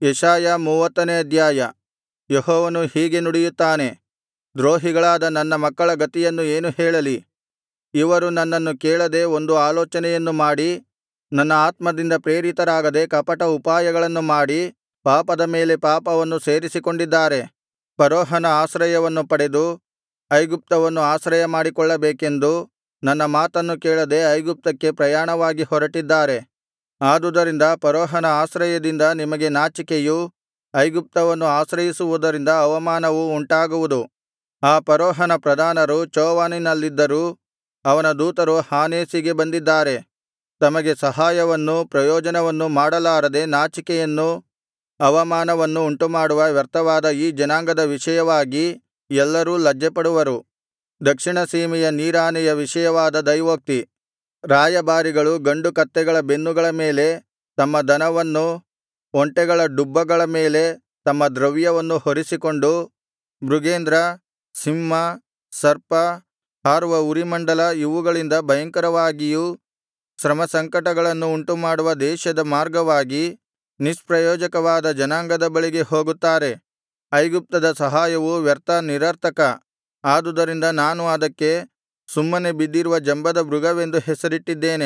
ಯೆಶಾಯ ಮೂವತ್ತನೇ ಅಧ್ಯಾಯ ಯೆಹೋವನು ಹೀಗೆ ನುಡಿಯುತ್ತಾನೆ ದ್ರೋಹಿಗಳಾದ ನನ್ನ ಮಕ್ಕಳ ಗತಿಯನ್ನು ಏನು ಹೇಳಲಿ ಇವರು ನನ್ನನ್ನು ಕೇಳದೆ ಒಂದು ಆಲೋಚನೆಯನ್ನು ಮಾಡಿ ನನ್ನ ಆತ್ಮದಿಂದ ಪ್ರೇರಿತರಾಗದೆ ಕಪಟ ಉಪಾಯಗಳನ್ನು ಮಾಡಿ ಪಾಪದ ಮೇಲೆ ಪಾಪವನ್ನು ಸೇರಿಸಿಕೊಂಡಿದ್ದಾರೆ ಫರೋಹನ ಆಶ್ರಯವನ್ನು ಪಡೆದು ಐಗುಪ್ತವನ್ನು ಆಶ್ರಯಮಾಡಿಕೊಳ್ಳಬೇಕೆಂದು ನನ್ನ ಮಾತನ್ನು ಕೇಳದೆ ಐಗುಪ್ತಕ್ಕೆ ಪ್ರಯಾಣವಾಗಿ ಹೊರಟಿದ್ದಾರೆ ಆದುದರಿಂದ ಫರೋಹನ ಆಶ್ರಯದಿಂದ ನಿಮಗೆ ನಾಚಿಕೆಯೂ ಐಗುಪ್ತವನ್ನು ಆಶ್ರಯಿಸುವುದರಿಂದ ಅವಮಾನವೂ ಉಂಟಾಗುವುದು ಆ ಫರೋಹನ ಪ್ರಧಾನರು ಚೋವನಿನಲ್ಲಿದ್ದರೂ ಅವನ ದೂತರು ಹಾನೇಸಿಗೆ ಬಂದಿದ್ದಾರೆ ತಮಗೆ ಸಹಾಯವನ್ನೂ ಪ್ರಯೋಜನವನ್ನೂ ಮಾಡಲಾರದೆ ನಾಚಿಕೆಯನ್ನೂ ಅವಮಾನವನ್ನೂ ಉಂಟುಮಾಡುವ ವ್ಯರ್ಥವಾದ ಈ ಜನಾಂಗದ ವಿಷಯವಾಗಿ ಎಲ್ಲರೂ ಲಜ್ಜೆಪಡುವರು ದಕ್ಷಿಣ ಸೀಮೆಯ ನೀರಾನೆಯ ವಿಷಯವಾದ ದೈವೋಕ್ತಿ ರಾಯಭಾರಿಗಳು ಗಂಡು ಕತ್ತೆಗಳ ಬೆನ್ನುಗಳ ಮೇಲೆ ತಮ್ಮ ದನವನ್ನೂ ಒಂಟೆಗಳ ಡುಬ್ಬಗಳ ಮೇಲೆ ತಮ್ಮ ದ್ರವ್ಯವನ್ನೂ ಹೊರಿಸಿಕೊಂಡು ಮೃಗೇಂದ್ರ ಸಿಂಹ ಸರ್ಪ ಹಾರುವ ಉರಿಮಂಡಲ ಇವುಗಳಿಂದ ಭಯಂಕರವಾಗಿಯೂ ಶ್ರಮಸಂಕಟಗಳನ್ನು ಉಂಟುಮಾಡುವ ದೇಶದ ಮಾರ್ಗವಾಗಿ ನಿಷ್ಪ್ರಯೋಜಕವಾದ ಜನಾಂಗದ ಬಳಿಗೆ ಹೋಗುತ್ತಾರೆ ಐಗುಪ್ತದ ಸಹಾಯವು ವ್ಯರ್ಥ ನಿರರ್ಥಕ ಆದುದರಿಂದ ನಾನು ಅದಕ್ಕೆ ಸುಮ್ಮನೆ ಬಿದ್ದಿರುವ ಜಂಬದ ಮೃಗವೆಂದು ಹೆಸರಿಟ್ಟಿದ್ದೇನೆ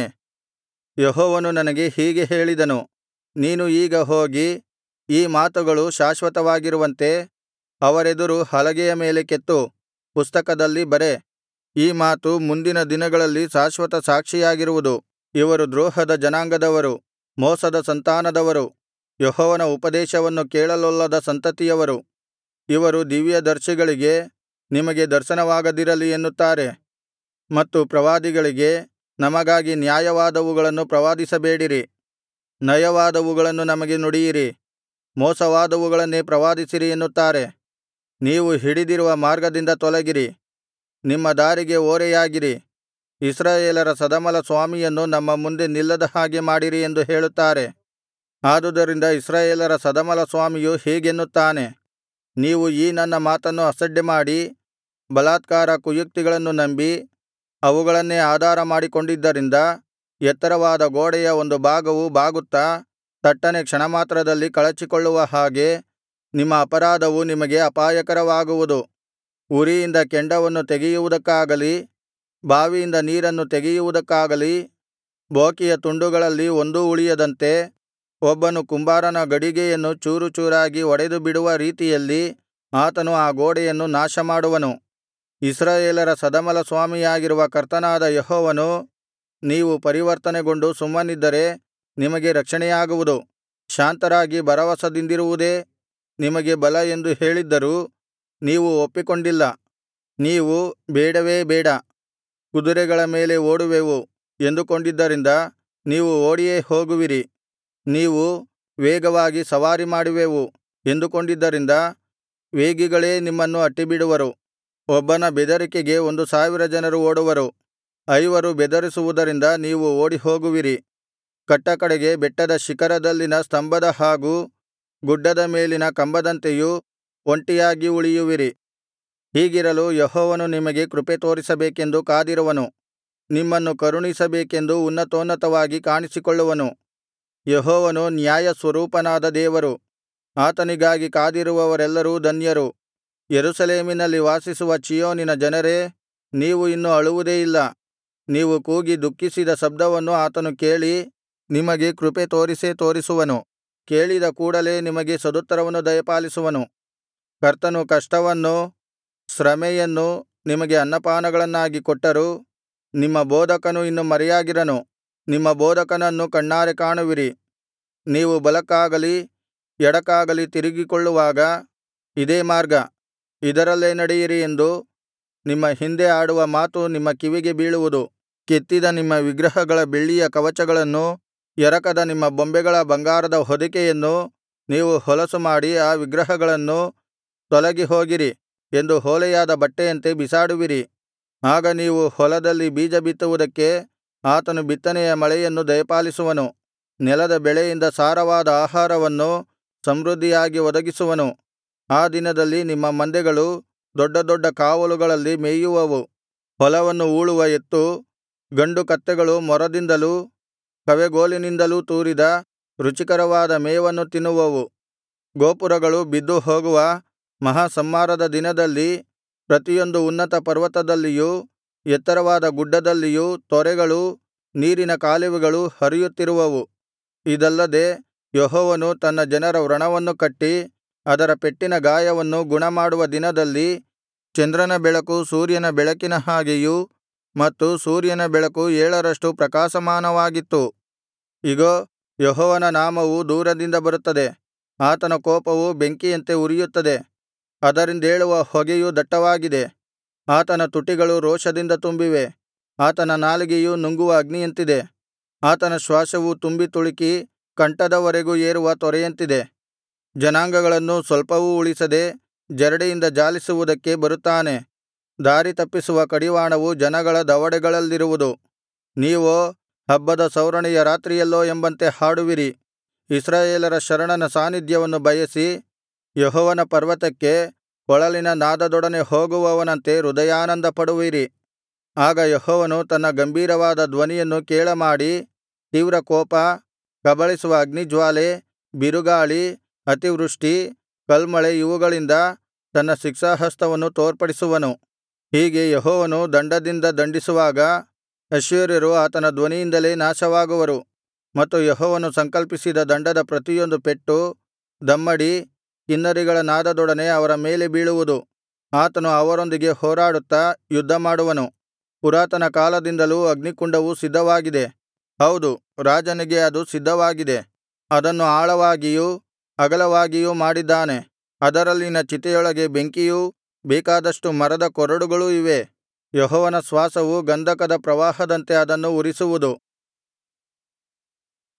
ಯೆಹೋವನು ನನಗೆ ಹೀಗೆ ಹೇಳಿದನು ನೀನು ಈಗ ಹೋಗಿ ಈ ಮಾತುಗಳು ಶಾಶ್ವತವಾಗಿರುವಂತೆ ಅವರೆದುರು ಹಲಗೆಯ ಮೇಲೆ ಕೆತ್ತು ಪುಸ್ತಕದಲ್ಲಿ ಬರೆ ಈ ಮಾತು ಮುಂದಿನ ದಿನಗಳಲ್ಲಿ ಶಾಶ್ವತ ಸಾಕ್ಷಿಯಾಗಿರುವುದು ಇವರು ದ್ರೋಹದ ಜನಾಂಗದವರು ಮೋಸದ ಸಂತಾನದವರು ಯೆಹೋವನ ಉಪದೇಶವನ್ನು ಕೇಳಲೊಲ್ಲದ ಸಂತತಿಯವರು ಇವರು ದಿವ್ಯದರ್ಶಿಗಳಿಗೆ ನಿಮಗೆ ದರ್ಶನವಾಗದಿರಲಿ ಎನ್ನುತ್ತಾರೆ ಮತ್ತು ಪ್ರವಾದಿಗಳಿಗೆ ನಮಗಾಗಿ ನ್ಯಾಯವಾದವುಗಳನ್ನು ಪ್ರವಾದಿಸಬೇಡಿರಿ ನಯವಾದವುಗಳನ್ನು ನಮಗೆ ನುಡಿಯಿರಿ ಮೋಸವಾದವುಗಳನ್ನೇ ಪ್ರವಾದಿಸಿರಿ ಎನ್ನುತ್ತಾರೆ ನೀವು ಹಿಡಿದಿರುವ ಮಾರ್ಗದಿಂದ ತೊಲಗಿರಿ ನಿಮ್ಮ ದಾರಿಗೆ ಓರೆಯಾಗಿರಿ ಇಸ್ರಾಯೇಲರ ಸದಮಲಸ್ವಾಮಿಯನ್ನು ನಮ್ಮ ಮುಂದೆ ನಿಲ್ಲದ ಹಾಗೆ ಮಾಡಿರಿ ಎಂದು ಹೇಳುತ್ತಾರೆ ಆದುದರಿಂದ ಇಸ್ರಾಯೇಲರ ಸದಮಲಸ್ವಾಮಿಯು ಹೀಗೆನ್ನುತ್ತಾನೆ ನೀವು ಈ ನನ್ನ ಮಾತನ್ನು ಅಸಡ್ಡೆಮಾಡಿ ಬಲಾತ್ಕಾರ ಕುಯುಕ್ತಿಗಳನ್ನು ನಂಬಿ ಅವುಗಳನ್ನೇ ಆಧಾರ ಮಾಡಿಕೊಂಡಿದ್ದರಿಂದ ಎತ್ತರವಾದ ಗೋಡೆಯ ಒಂದು ಭಾಗವು ಬಾಗುತ್ತಾ ತಟ್ಟನೆ ಕ್ಷಣಮಾತ್ರದಲ್ಲಿ ಕಳಚಿಕೊಳ್ಳುವ ಹಾಗೆ ನಿಮ್ಮ ಅಪರಾಧವು ನಿಮಗೆ ಅಪಾಯಕರವಾಗುವುದು ಉರಿಯಿಂದ ಕೆಂಡವನ್ನು ತೆಗೆಯುವುದಕ್ಕಾಗಲಿ ಬಾವಿಯಿಂದ ನೀರನ್ನು ತೆಗೆಯುವುದಕ್ಕಾಗಲಿ ಬೋಕಿಯ ತುಂಡುಗಳಲ್ಲಿ ಒಂದೂ ಉಳಿಯದಂತೆ ಒಬ್ಬನು ಕುಂಬಾರನ ಗಡಿಗೆಯನ್ನು ಚೂರುಚೂರಾಗಿ ಒಡೆದುಬಿಡುವ ರೀತಿಯಲ್ಲಿ ಆತನು ಆ ಗೋಡೆಯನ್ನು ನಾಶಮಾಡುವನು ಇಸ್ರಾಯೇಲರ ಸದಮಲಸ್ವಾಮಿಯಾಗಿರುವ ಕರ್ತನಾದ ಯೆಹೋವನು ನೀವು ಪರಿವರ್ತನೆಗೊಂಡು ಸುಮ್ಮನಿದ್ದರೆ ನಿಮಗೆ ರಕ್ಷಣೆಯಾಗುವುದು ಶಾಂತರಾಗಿ ಭರವಸದಿಂದಿರುವುದೇ ನಿಮಗೆ ಬಲ ಎಂದು ಹೇಳಿದ್ದರೂ ನೀವು ಒಪ್ಪಿಕೊಂಡಿಲ್ಲ ನೀವು ಬೇಡವೇ ಬೇಡ ಕುದುರೆಗಳ ಮೇಲೆ ಓಡುವೆವು ಎಂದುಕೊಂಡಿದ್ದರಿಂದ ನೀವು ಓಡಿಯೇ ಹೋಗುವಿರಿ ನೀವು ವೇಗವಾಗಿ ಸವಾರಿ ಮಾಡುವೆವು ಎಂದುಕೊಂಡಿದ್ದರಿಂದ ವೇಗಿಗಳೇ ನಿಮ್ಮನ್ನು ಅಟ್ಟಿಬಿಡುವರು ಒಬ್ಬನ ಬೆದರಿಕೆಗೆ ಒಂದು ಸಾವಿರ ಜನರು ಓಡುವರು ಐವರು ಬೆದರಿಸುವುದರಿಂದ ನೀವು ಓಡಿಹೋಗುವಿರಿ ಕಟ್ಟಕಡೆಗೆ ಬೆಟ್ಟದ ಶಿಖರದಲ್ಲಿನ ಸ್ತಂಭದ ಹಾಗೂ ಗುಡ್ಡದ ಮೇಲಿನ ಕಂಬದಂತೆಯೂ ಒಂಟಿಯಾಗಿ ಉಳಿಯುವಿರಿ ಹೀಗಿರಲು ಯೆಹೋವನು ನಿಮಗೆ ಕೃಪೆ ತೋರಿಸಬೇಕೆಂದು ಕಾದಿರುವನು ನಿಮ್ಮನ್ನು ಕರುಣಿಸಬೇಕೆಂದು ಉನ್ನತೋನ್ನತವಾಗಿ ಕಾಣಿಸಿಕೊಳ್ಳುವನು ಯೆಹೋವನು ನ್ಯಾಯಸ್ವರೂಪನಾದ ದೇವರು ಆತನಿಗಾಗಿ ಕಾದಿರುವವರೆಲ್ಲರೂ ಧನ್ಯರು ಯೆರೂಸಲೇಮಿನಲ್ಲಿ ವಾಸಿಸುವ ಚೀಯೋನಿನ ಜನರೇ ನೀವು ಇನ್ನು ಅಳುವುದೇ ಇಲ್ಲ ನೀವು ಕೂಗಿ ದುಃಖಿಸಿದ ಶಬ್ದವನ್ನು ಆತನು ಕೇಳಿ ನಿಮಗೆ ಕೃಪೆ ತೋರಿಸೇ ತೋರಿಸುವನು ಕೇಳಿದ ಕೂಡಲೇ ನಿಮಗೆ ಸದುತ್ತರವನ್ನು ದಯಪಾಲಿಸುವನು ಕರ್ತನು ಕಷ್ಟವನ್ನೂ ಶ್ರಮೆಯನ್ನೂ ನಿಮಗೆ ಅನ್ನಪಾನಗಳನ್ನಾಗಿ ಕೊಟ್ಟರೂ ನಿಮ್ಮ ಬೋಧಕನು ಇನ್ನು ಮರೆಯಾಗಿರನು ನಿಮ್ಮ ಬೋಧಕನನ್ನು ಕಣ್ಣಾರೆ ಕಾಣುವಿರಿ ನೀವು ಬಲಕ್ಕಾಗಲಿ ಎಡಕ್ಕಾಗಲಿ ತಿರುಗಿಕೊಳ್ಳುವಾಗ ಇದೇ ಮಾರ್ಗ ಇದರಲ್ಲೇ ನಡೆಯಿರಿ ಎಂದು ನಿಮ್ಮ ಹಿಂದೆ ಆಡುವ ಮಾತು ನಿಮ್ಮ ಕಿವಿಗೆ ಬೀಳುವುದು ಕೆತ್ತಿದ ನಿಮ್ಮ ವಿಗ್ರಹಗಳ ಬೆಳ್ಳಿಯ ಕವಚಗಳನ್ನೂ ಎರಕದ ನಿಮ್ಮ ಬೊಂಬೆಗಳ ಬಂಗಾರದ ಹೊದಿಕೆಯನ್ನು ನೀವು ಹೊಲಸು ಮಾಡಿ ಆ ವಿಗ್ರಹಗಳನ್ನು ತೊಲಗಿ ಹೋಗಿರಿ ಎಂದು ಹೊಲೆಯಾದ ಬಟ್ಟೆಯಂತೆ ಬಿಸಾಡುವಿರಿ ಆಗ ನೀವು ಹೊಲದಲ್ಲಿ ಬೀಜ ಬಿತ್ತುವುದಕ್ಕೆ ಆತನು ಬಿತ್ತನೆಯ ಮಳೆಯನ್ನು ದಯಪಾಲಿಸುವನು ನೆಲದ ಬೆಳೆಯಿಂದ ಸಾರವಾದ ಆಹಾರವನ್ನು ಸಮೃದ್ಧಿಯಾಗಿ ಒದಗಿಸುವನು ಆ ದಿನದಲ್ಲಿ ನಿಮ್ಮ ಮಂದೆಗಳು ದೊಡ್ಡ ದೊಡ್ಡ ಕಾವಲುಗಳಲ್ಲಿ ಮೇಯುವವು ಹೊಲವನ್ನು ಊಳುವ ಎತ್ತು ಗಂಡು ಕತ್ತೆಗಳು ಮೊರದಿಂದಲೂ ಕವೆಗೋಲಿನಿಂದಲೂ ತೂರಿದ ರುಚಿಕರವಾದ ಮೇವನ್ನು ತಿನ್ನುವವು ಗೋಪುರಗಳು ಬಿದ್ದುಹೋಗುವ ಮಹಾಸಂಹಾರದ ದಿನದಲ್ಲಿ ಪ್ರತಿಯೊಂದು ಉನ್ನತ ಪರ್ವತದಲ್ಲಿಯೂ ಎತ್ತರವಾದ ಗುಡ್ಡದಲ್ಲಿಯೂ ತೊರೆಗಳೂ ನೀರಿನ ಕಾಲುವೆಗಳೂ ಹರಿಯುತ್ತಿರುವವು ಇದಲ್ಲದೆ ಯೆಹೋವನು ತನ್ನ ಜನರ ವ್ರಣವನ್ನು ಕಟ್ಟಿ ಅದರ ಪೆಟ್ಟಿನ ಗಾಯವನ್ನು ಗುಣಮಾಡುವ ದಿನದಲ್ಲಿ ಚಂದ್ರನ ಬೆಳಕು ಸೂರ್ಯನ ಬೆಳಕಿನ ಹಾಗೆಯೂ ಮತ್ತು ಸೂರ್ಯನ ಬೆಳಕು ಏಳರಷ್ಟು ಪ್ರಕಾಶಮಾನವಾಗಿತ್ತು ಇಗೋ ಯೆಹೋವನ ನಾಮವು ದೂರದಿಂದ ಬರುತ್ತದೆ ಆತನ ಕೋಪವು ಬೆಂಕಿಯಂತೆ ಉರಿಯುತ್ತದೆ ಅದರಿಂದೇಳುವ ಹೊಗೆಯು ದಟ್ಟವಾಗಿದೆ ಆತನ ತುಟಿಗಳು ರೋಷದಿಂದ ತುಂಬಿವೆ ಆತನ ನಾಲಿಗೆಯು ನುಂಗುವ ಅಗ್ನಿಯಂತಿದೆ ಆತನ ಶ್ವಾಸವು ತುಂಬಿ ತುಳುಕಿ ಕಂಠದವರೆಗೂ ಏರುವ ತೊರೆಯಂತಿದೆ ಜನಾಂಗಗಳನ್ನು ಸ್ವಲ್ಪವೂ ಉಳಿಸದೆ ಜರಡಿಯಿಂದ ಜಾಲಿಸುವುದಕ್ಕೆ ಬರುತ್ತಾನೆ ದಾರಿತಪ್ಪಿಸುವ ಕಡಿವಾಣವು ಜನಗಳ ದವಡೆಗಳಲ್ಲಿರುವುದು ನೀವೋ ಹಬ್ಬದ ಸೌರಣೆಯ ರಾತ್ರಿಯಲ್ಲೋ ಎಂಬಂತೆ ಹಾಡುವಿರಿ ಇಸ್ರಾಯೇಲರ ಶರಣನ ಸಾನ್ನಿಧ್ಯವನ್ನು ಬಯಸಿ ಯೆಹೋವನ ಪರ್ವತಕ್ಕೆ ಕೊಳಲಿನ ನಾದದೊಡನೆ ಹೋಗುವವನಂತೆ ಹೃದಯಾನಂದಪಡುವಿರಿ ಆಗ ಯೆಹೋವನು ತನ್ನ ಗಂಭೀರವಾದ ಧ್ವನಿಯನ್ನು ಕೇಳಮಾಡಿ ತೀವ್ರಕೋಪ ಕಬಳಿಸುವ ಅಗ್ನಿಜ್ವಾಲೆ ಬಿರುಗಾಳಿ ಅತಿವೃಷ್ಟಿ ಕಲ್ಮಳೆ ಇವುಗಳಿಂದ ತನ್ನ ಶಿಕ್ಷಾಹಸ್ತವನ್ನು ತೋರ್ಪಡಿಸುವನು ಹೀಗೆ ಯೆಹೋವನು ದಂಡದಿಂದ ದಂಡಿಸುವಾಗ ಅಶ್ಶೂರ್ಯರು ಆತನ ಧ್ವನಿಯಿಂದಲೇ ನಾಶವಾಗುವರು ಮತ್ತು ಯೆಹೋವನು ಸಂಕಲ್ಪಿಸಿದ ದಂಡದ ಪ್ರತಿಯೊಂದು ಪೆಟ್ಟು ದಮ್ಮಡಿ ಕಿನ್ನರಿಗಳ ನಾದದೊಡನೆ ಅವರ ಮೇಲೆ ಬೀಳುವುದು ಆತನು ಅವರೊಂದಿಗೆ ಹೋರಾಡುತ್ತಾ ಯುದ್ಧಮಾಡುವನು ಪುರಾತನ ಕಾಲದಿಂದಲೂ ಅಗ್ನಿಕುಂಡವು ಸಿದ್ಧವಾಗಿದೆ ಹೌದು ರಾಜನಿಗೆ ಅದು ಸಿದ್ಧವಾಗಿದೆ ಅದನ್ನು ಆಳವಾಗಿಯೂ ಅಗಲವಾಗಿಯೂ ಮಾಡಿದ್ದಾನೆ ಅದರಲ್ಲಿನ ಚಿತೆಯೊಳಗೆ ಬೆಂಕಿಯೂ ಬೇಕಾದಷ್ಟು ಮರದ ಕೊರಡುಗಳೂ ಇವೆ ಯೆಹೋವನ ಶ್ವಾಸವು ಗಂಧಕದ ಪ್ರವಾಹದಂತೆ ಅದನ್ನು ಉರಿಸುವುದು